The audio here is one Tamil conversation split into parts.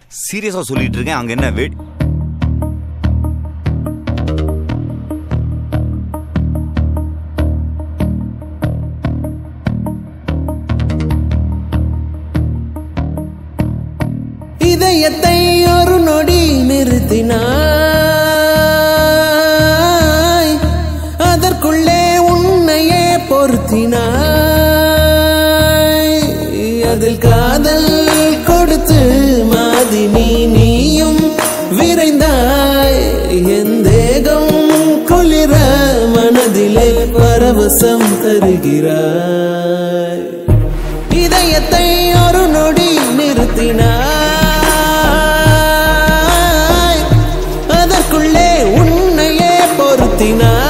சீரியஸா சொல்லிட்டு இருக்கேன் அங்க என்ன வெயிட் இதயத்தை ஒரு நொடி நிறுத்தினாய் அதற்குள்ளே உன்னையே பொருத்தினாய் அதில் காதல் கொடுத்து மாதினி நீயும் விரைந்தாய் என் தேகம் குளிர மனதிலே பரவசம் தருகிறாய் இதயத்தை ஒரு நொடி நிறுத்தினாய் அதற்குள்ளே உன்னையே பொருத்தினாய்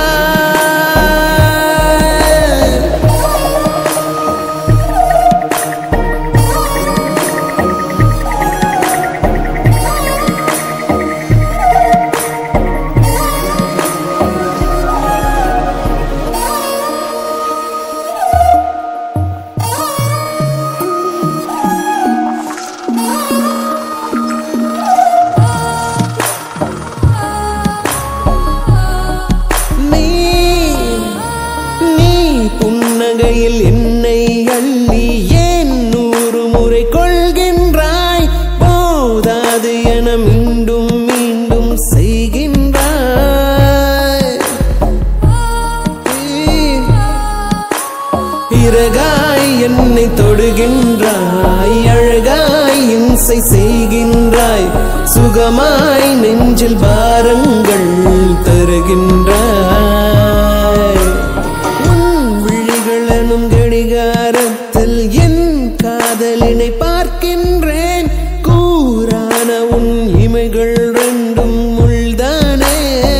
நீ நீ புன்னகையில் என்னை அள்ளி ஏன் நூறு முறை கொள்கின்றாய் போதாது என மீண்டும் மீண்டும் செய்கின்றாய் இறகாய் என்னை தொடுகின்றாய் அழகாய் இம்சை செய்கின்றாய் சுகமாய் நெஞ்சில் பாரங்கள் தருகின்றாய் உன் விழிகளனும் கடிகாரத்தில் என் காதலினை பார்க்கின்றேன் கூரான உன் இமைகள் ரெண்டும் முள்தானே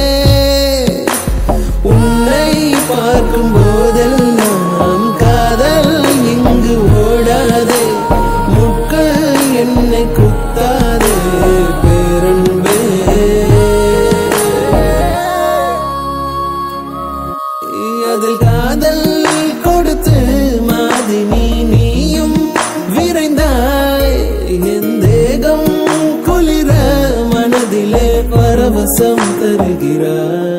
உன்னை பார்க்கும் போதெல்லாம் காதல் இங்கு ஓடாதே முட்கள் என்னை குத்தாதே பேரன்பே அதில் காதல் கொடுத்து மாதினி நீயும் விரைந்தாய் என் தேகம் குளிர மனதிலே பரவசம் தருகிறாய்